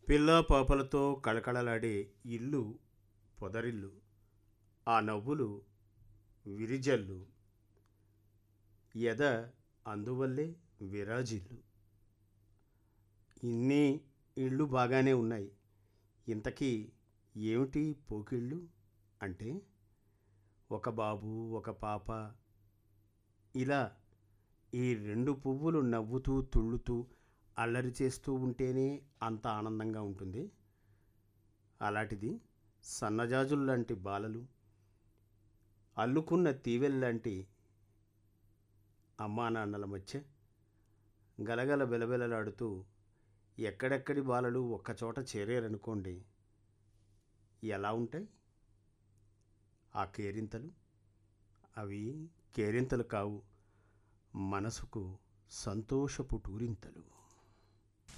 పిల్లా పాపలతో కళకళలాడే ఇల్లు పొదరిల్లు ఆ నవ్వులు విరిజల్లు ఎద అందువల్లే విరాజిల్లు ఇన్ని ఇళ్ళు బాగానే ఉన్నాయి ఇంతకీ ఏమిటి పోకిళ్ళు అంటే ఒక బాబు ఒక పాప ఇలా ఈ రెండు పువ్వులు నవ్వుతూ తుళ్ళుతూ అల్లరి చేస్తూ ఉంటేనే అంత ఆనందంగా ఉంటుంది అలాంటిది సన్నజాజుల్లాంటి బాలలు అల్లుకున్న తీవెల్లాంటి అమ్మా నాన్నల మధ్య గలగల బెలబెలలాడుతూ ఎక్కడెక్కడి బాలలు ఒక్కచోట చేరారనుకోండి ఎలా ఉంటాయి ఆ కేరింతలు అవి కేరింతలు కావు మనసుకు సంతోషపు టూరింతలు